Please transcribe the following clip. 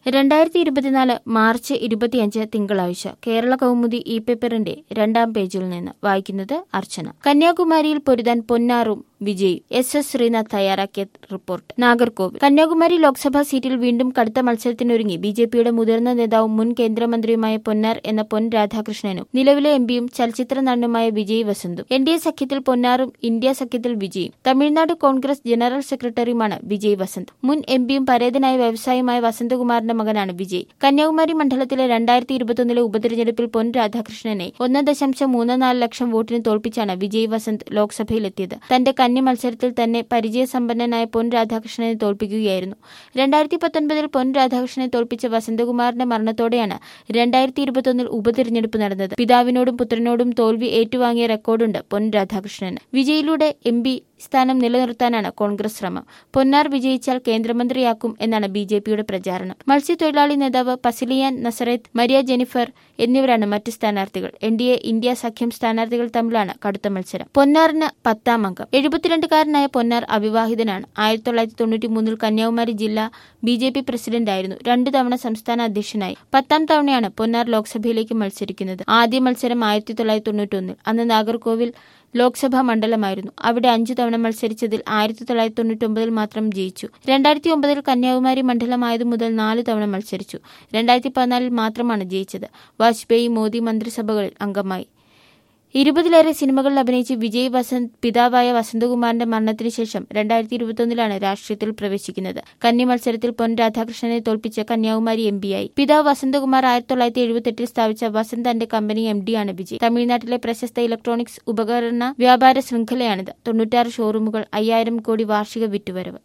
രണ്ടായിരത്തി ഇരുപത്തിനാല് മാർച്ച് ഇരുപത്തിയഞ്ച് തിങ്കളാഴ്ച കേരള കൗമുദി ഇ പേപ്പറിന്റെ രണ്ടാം പേജിൽ നിന്ന് വായിക്കുന്നത് അർച്ചന കന്യാകുമാരിയിൽ പൊരുതാൻ പൊന്നാറും വിജയ് എസ് എസ് ശ്രീനാഥ് തയ്യാറാക്കിയ റിപ്പോർട്ട് നാഗർകോവിൽ കന്യാകുമാരി ലോക്സഭാ സീറ്റിൽ വീണ്ടും കടുത്ത മത്സരത്തിനൊരുങ്ങി ബി ജെ പിയുടെ മുതിർന്ന നേതാവും മുൻ കേന്ദ്രമന്ത്രിയുമായ പൊന്നാർ എന്ന പൊൻ രാധാകൃഷ്ണനും നിലവിലെ എംപിയും ചലച്ചിത്ര നടനുമായ വിജയ് വസന്തും എൻ ഡി എ സഖ്യത്തിൽ പൊന്നാറും ഇന്ത്യ സഖ്യത്തിൽ വിജയും തമിഴ്നാട് കോൺഗ്രസ് ജനറൽ സെക്രട്ടറിയുമാണ് വിജയ് വസന്ത് മുൻ എംപിയും പരേതനായ വ്യവസായിയുമായ വസന്തകുമാറിന്റെ മകനാണ് വിജയ് കന്യാകുമാരി മണ്ഡലത്തിലെ രണ്ടായിരത്തി ഇരുപത്തൊന്നിലെ ഉപതെരഞ്ഞെടുപ്പിൽ പൊൻ രാധാകൃഷ്ണനെ ഒന്ന് ദശാംശം മൂന്ന് നാല് ലക്ഷം വോട്ടിന് തോൽപ്പിച്ചാണ് വിജയ് വസന്ത് ലോക്സഭയിലെത്തിയത് തന്റെ കന്നി മത്സരത്തിൽ തന്നെ പരിചയസമ്പന്നനായ പൊൻ രാധാകൃഷ്ണനെ തോൽപ്പിക്കുകയായിരുന്നു രണ്ടായിരത്തി പത്തൊൻപതിൽ പൊൻ രാധാകൃഷ്ണനെ തോൽപ്പിച്ച വസന്തകുമാറിന്റെ മരണത്തോടെയാണ് രണ്ടായിരത്തി ഇരുപത്തൊന്നിൽ ഉപതെരഞ്ഞെടുപ്പ് നടന്നത് പിതാവിനോടും പുത്രനോടും തോൽവി ഏറ്റുവാങ്ങിയ റെക്കോർഡുണ്ട് പൊൻ രാധാകൃഷ്ണന് വിജയിലൂടെ എം പി സ്ഥാനം നിലനിർത്താനാണ് കോൺഗ്രസ് ശ്രമം പൊന്നാർ വിജയിച്ചാൽ കേന്ദ്രമന്ത്രിയാക്കും എന്നാണ് ബി ജെ പിയുടെ പ്രചാരണം മത്സ്യത്തൊഴിലാളി നേതാവ് പസിലിയാൻ നസറത്ത് മരിയ ജെനിഫർ എന്നിവരാണ് മറ്റ് സ്ഥാനാർത്ഥികൾ എൻ ഡി എ ഇന്ത്യ സഖ്യം സ്ഥാനാർത്ഥികൾ തമ്മിലാണ് കടുത്ത മത്സരം പൊന്നാറിന് പത്താം അംഗം എഴുപത്തിരണ്ടുകാരനായ പൊന്നാർ അവിവാഹിതനാണ് ആയിരത്തി തൊള്ളായിരത്തി തൊണ്ണൂറ്റി മൂന്നിൽ കന്യാകുമാരി ജില്ലാ ബി ജെ പി പ്രസിഡന്റായിരുന്നു രണ്ടു തവണ സംസ്ഥാന അധ്യക്ഷനായി പത്താം തവണയാണ് പൊന്നാർ ലോക്സഭയിലേക്ക് മത്സരിക്കുന്നത് ആദ്യ മത്സരം ആയിരത്തി തൊള്ളായിരത്തി തൊണ്ണൂറ്റൊന്നിൽ അന്ന് നാഗർകോവിൽ ലോക്സഭാ മണ്ഡലമായിരുന്നു അവിടെ അഞ്ചു തവണ മത്സരിച്ചതിൽ ആയിരത്തി തൊള്ളായിരത്തി തൊണ്ണൂറ്റൊമ്പതിൽ മാത്രം ജയിച്ചു രണ്ടായിരത്തി ഒമ്പതിൽ കന്യാകുമാരി മണ്ഡലമായതു മുതൽ നാല് തവണ മത്സരിച്ചു രണ്ടായിരത്തി പതിനാലിൽ മാത്രമാണ് ജയിച്ചത് വാജ്പേയി മോദി മന്ത്രിസഭകളിൽ അംഗമായി ഇരുപതിലേറെ സിനിമകളിൽ അഭിനയിച്ച് വിജയ് വസന്ത് പിതാവായ വസന്തകുമാറിന്റെ മരണത്തിന് ശേഷം രണ്ടായിരത്തി ഇരുപത്തൊന്നിലാണ് രാഷ്ട്രീയത്തിൽ പ്രവേശിക്കുന്നത് കന്നി മത്സരത്തിൽ പൊൻ രാധാകൃഷ്ണനെ തോൽപ്പിച്ച കന്യാകുമാരി എം പിയായി പിതാവ് വസന്തകുമാർ ആയിരത്തി തൊള്ളായിരത്തി എഴുപത്തെട്ടിൽ സ്ഥാപിച്ച വസന്ത് ആൻഡ് കമ്പനി എം ഡിയാണ് വിജയ് തമിഴ്നാട്ടിലെ പ്രശസ്ത ഇലക്ട്രോണിക്സ് ഉപകരണ വ്യാപാര ശൃംഖലയാണിത് തൊണ്ണൂറ്റാറ് ഷോറൂമുകൾ അയ്യായിരം കോടി വാർഷിക വിറ്റുവരവ്